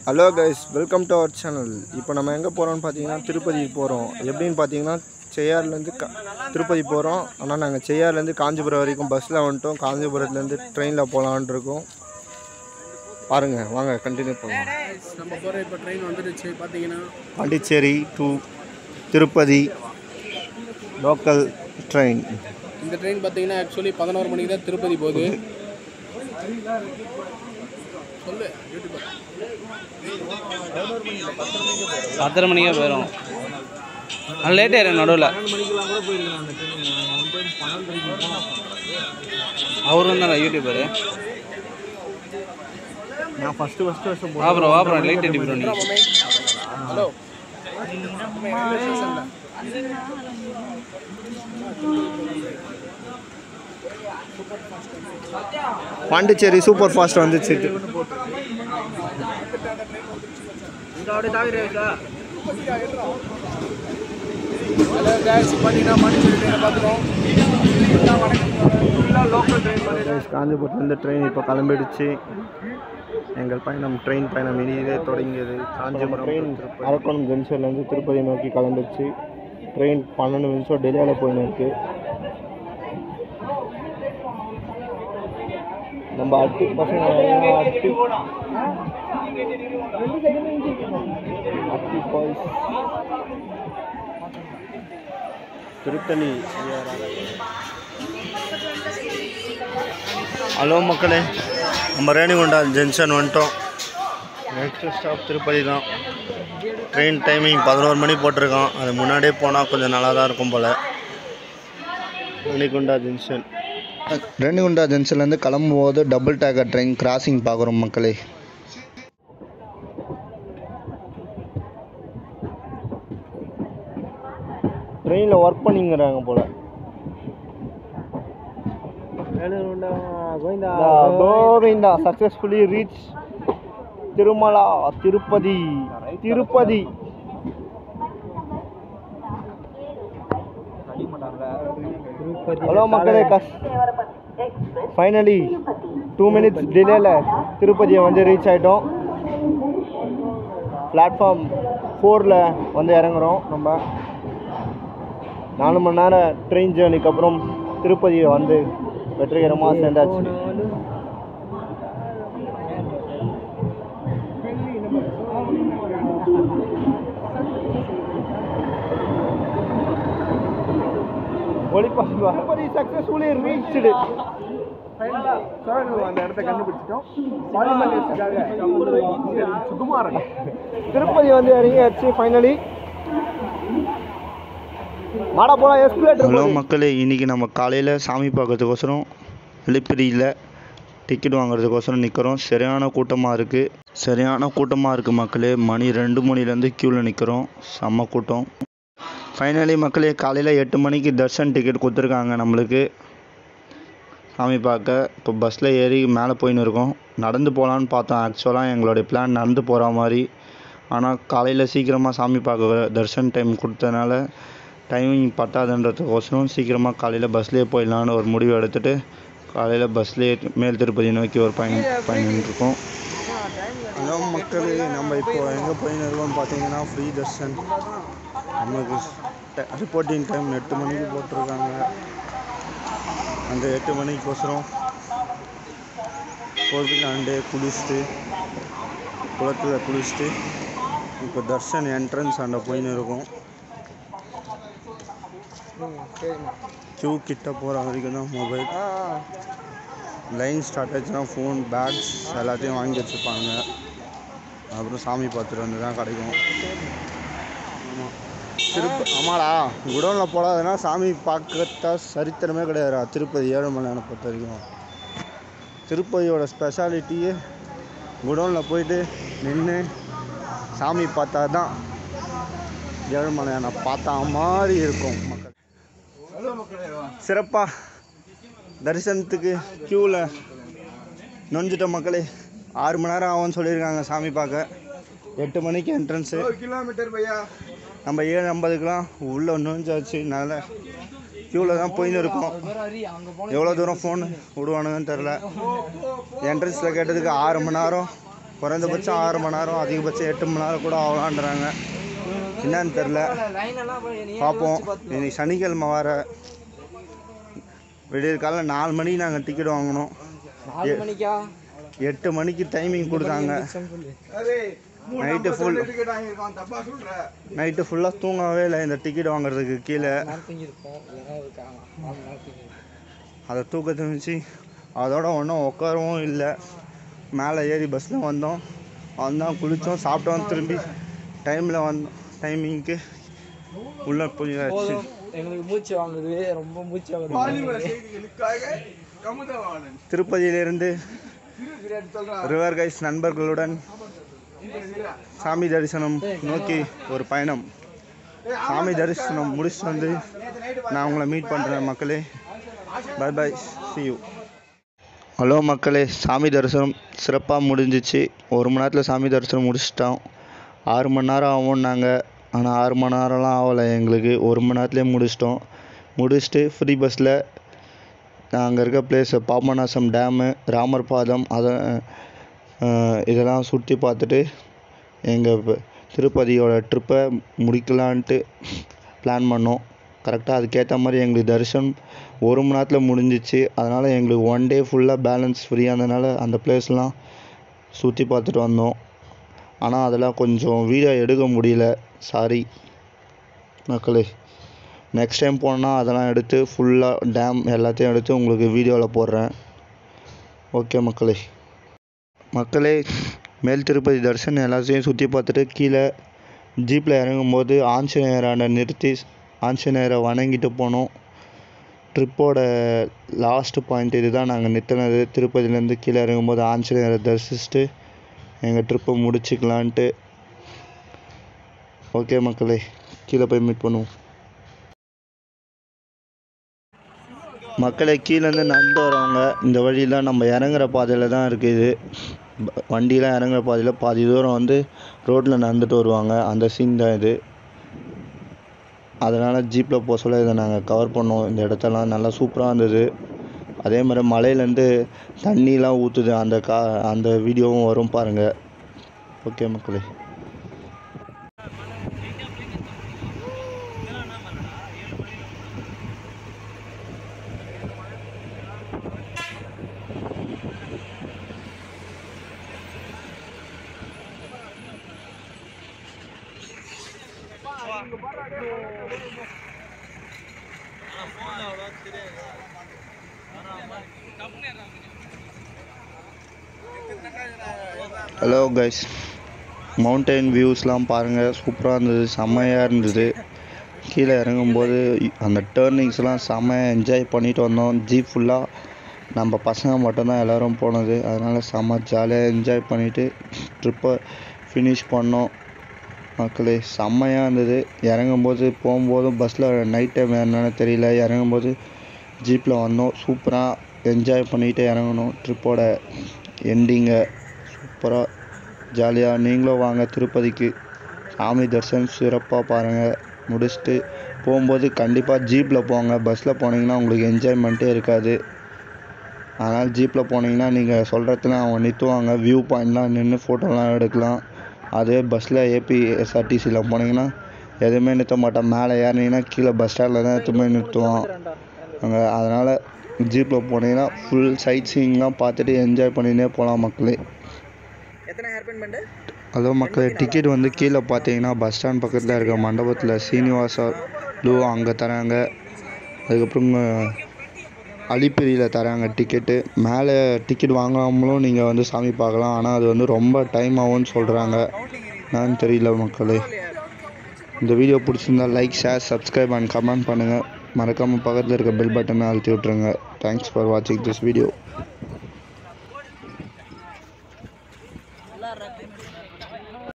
hello guys welcome to our channel இப்போ நம்ம எங்கே போகிறோம்னு பார்த்தீங்கன்னா திருப்பதி போகிறோம் எப்படின்னு பார்த்தீங்கன்னா செய்யார்லேருந்து க திருப்பதி போகிறோம் ஆனால் நாங்கள் செய்யார்லேருந்து காஞ்சிபுரம் வரைக்கும் பஸ்ஸில் வந்துட்டோம் காஞ்சிபுரத்துலேருந்து ட்ரெயினில் போகலான்ட்டு இருக்கோம் பாருங்கள் வாங்க கண்டினியூ பண்ணலாம் நம்ம போகிற இப்போ ட்ரெயின் வந்துடுச்சு பார்த்தீங்கன்னா Pondicherry to Tirupati local train இந்த ட்ரெயின் பார்த்தீங்கன்னா ஆக்சுவலி பதினோரு மணிக்கு தான் திருப்பதி போகுது சொல்லு யூடியூபர் பத்தரை மணிக்கே போயிடும் அது லேட் ஆயிரும் நடுவில் அவரும் தான் யூடியூபரு நான் ஃபஸ்ட்டு ஃபஸ்ட்டு வருஷம் வாப்புறம் வாப்புறம் லைட் அடி ப்ரோ நீ ஹலோ பாண்டிச்சேரி சூப்பர் ஃபாஸ்ட் வந்துச்சு ஹலோ கேஸ் பார்த்தீங்கன்னா பாண்டிச்சேரி ட்ரெயினை பார்த்துருவோம் Guys, காஞ்சிபுரத்துலேருந்து ட்ரெயின் இப்போ கிளம்பிடுச்சு எங்கள் பயணம் ட்ரெயின் பயணம் இனிதே தொடங்கியது காஞ்சிபுரம் ட்ரெயின் அரக்கோணம் ஜங்ஷன்லேருந்து திருப்பதி நோக்கி கிளம்பிடுச்சு ட்ரெயின் பன்னெண்டு நிமிஷம் டெல்லியில் போயின்னு இருக்கு நம்ம அட்டி பசங்க அட்டி அட்டி பாய்ஸ் திருத்தணி ஹலோ மக்களே நம்ம ரேணிகுண்டா ஜங்ஷன் வந்துட்டோம் நெக்ஸ்ட் ஸ்டாப் திருப்பதி தான் ட்ரெயின் டைமிங் பதினோரு மணி போட்டிருக்கோம் அது முன்னாடியே போனால் கொஞ்சம் நல்லா தான் இருக்கும் போல் ரேணிகுண்டா ஜங்ஷன் ரேணிகுண்டா ஜங்ஷன்லேருந்து கிளம்பும்போது டபுள் டேக்கர் ட்ரெயின் கிராசிங் பார்க்குறோம் மக்களே ட்ரெயினில் ஒர்க் பண்ணிங்கிறாங்க போல் Govinda successfully reach Tirumala Tirupati Tirupati hello மக்களே கஸ் ஃபைனலி டூ மினிட்ஸ் டிலேல திருப்பதியை வந்து ரீச் ஆகிட்டோம் பிளாட்ஃபார்ம் ஃபோரில் வந்து இறங்குறோம் நம்ம நாலு மணி நேரம் ட்ரெயின் ஜேர்னிக்கு அப்புறம் திருப்பதியை வந்து வெற்றிகரமாக சேர்ந்தாச்சு திருப்பதி சக்ஸஸ்ஃபுல்லி ரீச்டு அந்த இடத்த கண்டுபிடிச்சிட்டோம் பாலிமர் சுகுமாரன் திருப்பதி வந்து இறங்கியாச்சு ஃபைனலி மாடா போலாம் எஸ்குலேட்டர் ஹலோ மக்களே இன்றைக்கி நம்ம காலையில் சாமி பார்க்கறதுக்கோசரம் வெளிப்பிரியில் டிக்கெட் வாங்குறதுக்கோசரம் நிற்கிறோம் சரியான கூட்டமாக இருக்குது சரியான கூட்டமாக இருக்குது மக்களே மணி ரெண்டு மணிலேருந்து க்யூவில் நிற்கிறோம் செம்ம கூட்டம் ஃபைனலி மக்களே காலையில் எட்டு மணிக்கு தர்ஷன் டிக்கெட் கொடுத்துருக்காங்க நம்மளுக்கு சாமி பார்க்க இப்போ பஸ்ஸில் ஏறி மேலே போயின்னு இருக்கோம் நடந்து போகலான்னு பார்த்தோம் ஆக்சுவலாக எங்களுடைய பிளான் நடந்து போகிற மாதிரி ஆனால் காலையில் சீக்கிரமாக சாமி பார்க்க தர்ஷன் டைம் கொடுத்ததுனால டைமிங் பத்தாதுன்றதுக்கோசரம் சீக்கிரமாக காலையில் பஸ்லேயே போயிடலான்னு ஒரு முடிவு எடுத்துகிட்டு காலையில் பஸ்லேயே மேல் திருப்பதி நோக்கி ஒரு பயணம் பயணிட்டு இருக்கோம் ஹலோ மக்களே நம்ம இப்போ எங்கே போயின்னு இருக்கோம் பார்த்தீங்கன்னா ஃப்ரீ தர்ஷன் நமக்கு ரிப்போர்ட்டிங் டைம் எட்டு மணிக்கு போட்டிருக்காங்க அந்த எட்டு மணிக்கோசரம் கோவிலாண்டே குளிச்சுட்டு குளத்தில் குளிச்சுட்டு இப்போ தர்ஷன் என்ட்ரன்ஸ் அங்கே போயின்னு இருக்கோம் க்யூ கிட்ட போகிற வரைக்கும் தான் மொபைல் லைன் ஸ்டார்ட் ஆச்சுன்னா ஃபோன் பேக்ஸ் எல்லாத்தையும் வாங்கி வச்சுருப்பாங்க அப்புறம் சாமி பார்த்துட்டு வந்து தான் கிடைக்கும் ஆமாம் திருப்ப ஆமாடா குடோனில் போடாதுன்னா சாமி பார்க்கறதா சரித்திரமே கிடையாதுடா திருப்பதி ஏழுமலையானை பொறுத்த வரைக்கும் திருப்பதியோட ஸ்பெஷாலிட்டியே குடோனில் போயிட்டு நின்று சாமி பார்த்தா தான் ஏழுமலையானை பார்த்தா மாதிரி இருக்கும் மக்கள் சிறப்பாக தரிசனத்துக்கு க்யூவில் நொஞ்சிட்ட மக்களே ஆறு மணி நேரம் ஆகும்னு சொல்லியிருக்காங்க சாமி பார்க்க எட்டு மணிக்கு என்ட்ரன்ஸு கிலோமீட்டர் பையா நம்ம ஏழு ஐம்பதுக்கெலாம் உள்ளே நுழைஞ்சாச்சு நல்ல க்யூவில் தான் போயின்னு இருக்கோம் எவ்வளோ தூரம் ஃபோன் விடுவானுங்கன்னு தெரில என்ட்ரன்ஸில் கேட்டதுக்கு ஆறு மணி நேரம் குறைந்தபட்சம் ஆறு மணி நேரம் அதிகபட்சம் எட்டு மணி நேரம் கூட ஆகலான்றாங்க என்னன்னு தெரில பார்ப்போம் இன்னைக்கு சனிக்கிழமை வர விடியற் காலைல நாலு மணிக்கு நாங்கள் டிக்கெட் வாங்கினோம் நாலு மணிக்கா எட்டு மணிக்கு டைமிங் கொடுத்தாங்க நைட்டு ஃபுல் நைட்டு ஃபுல்லாக தூங்கவே இல்லை இந்த டிக்கெட் வாங்குறதுக்கு கீழே தூங்கியிருப்போம் இல்லைன்னா ஒரு கா- நாலு நாள் தூங்கியிருப்போம் அதை தூக்கத்தை வச்சு அதோட ஒன்றும் உட்காரவும் இல்லை மேலே ஏறி பஸ்ஸில் வந்தோம் வந்தோம் குளித்தோம் சாப்பிட்டோம் திரும்பி டைமில் வந்தோம் டைமிங்க்கு உள்ளே போய் போதும் எங்களுக்கு மூச்சு வாங்குது ரொம்ப மூச்சு வாங்குது திருப்பதியிலிருந்து ரிவர் கைஸ் நண்பர்களுடன் சாமி தரிசனம் நோக்கி ஒரு பயணம் சாமி தரிசனம் முடிச்சுட்டு வந்து நான் உங்களை மீட் பண்ணுறேன் மக்களே bye bye see you hello மக்களே சாமி தரிசனம் சிறப்பாக முடிஞ்சிச்சு ஒரு மணி நேரத்தில் சாமி தரிசனம் முடிச்சிட்டோம் ஆறு மணி நேரம் ஆகும்னாங்க ஆனால் ஆறு மணி நேரம்லாம் ஆகலை எங்களுக்கு ஒரு மணி நேரத்துலேயே முடிச்சிட்டோம் முடிச்சுட்டு ஃப்ரீ பஸ்ஸில் அங்கே இருக்க பிளேஸு பாபநாசம் டேமு ராமர் பாதம் அதை அஹ், இதெல்லாம் சுற்றி பார்த்துட்டு எங்கள் திருப்பதியோட ட்ரிப்பை முடிக்கலான்ட்டு பிளான் பண்ணோம் கரெக்டாக அதுக்கேற்ற மாதிரி எங்களுக்கு தரிசனம் ஒரு மணி நேரத்தில் முடிஞ்சிச்சு அதனால் எங்களுக்கு ஒன் டே ஃபுல்லாக பேலன்ஸ் ஃப்ரீயாக இருந்ததுனால அந்த பிளேஸ்லாம் சுற்றி பார்த்துட்டு வந்தோம் ஆனால் அதெல்லாம் கொஞ்சம் வீடியோ எடுக்க முடியல சாரி மக்களே நெக்ஸ்ட் டைம் போனால் அதெல்லாம் எடுத்து ஃபுல்லாக டேம் எல்லாத்தையும் எடுத்து உங்களுக்கு வீடியோவில் போடுறேன் ஓகே மக்களே மக்களே மேல் திருப்பதி தரிசனம் எல்லாத்தையும் சுற்றி பார்த்துட்டு கீழே ஜீப்பில் இறங்கும்போது ஆஞ்சநேயரான நிறுத்தி ஆஞ்சநேயரை வணங்கிட்டு போனோம் ட்ரிப்போட லாஸ்ட் பாயிண்ட் இதுதான் நாங்கள் நிறுத்தினது திருப்பதிலேருந்து கீழே இறங்கும்போது ஆஞ்சநேயரை தரிசிச்சுட்டு எங்கள் ட்ரிப்பை முடிச்சுக்கலான்ட்டு ஓகே மக்களே கீழே போய் மீட் பண்ணுவோம் மக்களை கீழேருந்து நடந்து வரவங்க இந்த வழியெலாம் நம்ம இறங்குற பாதையில் தான் இருக்குது ப- வண்டிலாம் இறங்குற பாதையில் பாதி தூரம் வந்து ரோட்டில் நடந்துட்டு வருவாங்க அந்த சீன் தான் இது அதனால் ஜீப்பில் போக சொல்ல இதை நாங்கள் கவர் பண்ணோம் இந்த இடத்தெல்லாம் நல்லா சூப்பராக இருந்தது அதே மாதிரி மலையிலேருந்து தண்ணிலாம் ஊற்றுது அந்த கா அந்த வீடியோவும் வரும் பாருங்கள் ஓகே மக்களே ஹலோ கைஸ் மவுண்டைன் வியூஸ்லாம் பாருங்கள் சூப்பராக இருந்தது செம்மையாக இருந்தது கீழே இறங்கும்போது அந்த டேர்னிங்ஸ்லாம் செம்மையாக என்ஜாய் பண்ணிட்டு வந்தோம் ஜீப் ஃபுல்லாக நம்ம பசங்க மட்டும்தான் எல்லோரும் போனது அதனால் செம்ம ஜாலியாக என்ஜாய் பண்ணிவிட்டு ட்ரிப்பை ஃபினிஷ் பண்ணோம் மக்களே செம்மையாக இருந்தது இறங்கும்போது போகும்போதும் பஸ்ஸில் நைட் டைம் என்னன்னு தெரியல இறங்கும்போது ஜீப்பில் வந்தோம் சூப்பராக என்ஜாய் பண்ணிட்டு இறங்கணும் ட்ரிப்போட எண்டிங்கை சூப்பராக ஜாலியாக நீங்களும் வாங்க திருப்பதிக்கு சாமி தரிசனம் சிறப்பாக பாருங்கள் முடிச்சுட்டு போகும்போது கண்டிப்பாக ஜீப்பில் போங்க பஸ்ஸில் போனீங்கன்னா உங்களுக்கு என்ஜாய்மெண்ட்டே இருக்காது அதனால் ஜீப்பில் போனீங்கன்னா நீங்கள் சொல்கிறதுல அவங்க நிறுத்துவாங்க வியூ பாயிண்ட்லாம் நின்று ஃபோட்டோலாம் எடுக்கலாம் அதே பஸ்ஸில் ஏபி எஸ்ஆர்டிசியில் போனீங்கன்னா எதுவுமே நிறுத்த மாட்டான் மேலே ஏறினீங்கன்னா கீழே பஸ் ஸ்டாண்டில் தான் எடுத்து போய் நிறுத்துவான் அங்கே அதனால் ஜீப்பில் போனீங்கன்னா ஃபுல் சைட் சீயிங்லாம் பார்த்துட்டு என்ஜாய் பண்ணினே போகலாம் மக்களே எத்தனை ஹேர் பேண்ட் பண்ணு ஹலோ மக்களே டிக்கெட் வந்து கீழே பார்த்தீங்கன்னா பஸ் ஸ்டாண்ட் பக்கத்தில் இருக்க மண்டபத்தில் சீனிவாசா லூ அங்கே தராங்க அதுக்கப்புறம் அலிப்பிரியில் தராங்க டிக்கெட்டு மேலே டிக்கெட் வாங்காமலும் நீங்கள் வந்து சாமி பார்க்கலாம் ஆனால் அது வந்து ரொம்ப டைம் ஆகும்னு சொல்கிறாங்க என்னன்னு தெரியல மக்களே இந்த வீடியோ பிடிச்சிருந்தா like share subscribe and comment பண்ணுங்கள் மறக்காமல் பக்கத்தில் இருக்க பெல் பட்டனை அழுத்தி விட்ருங்க தேங்க்ஸ் ஃபார் வாட்சிங் திஸ் வீடியோ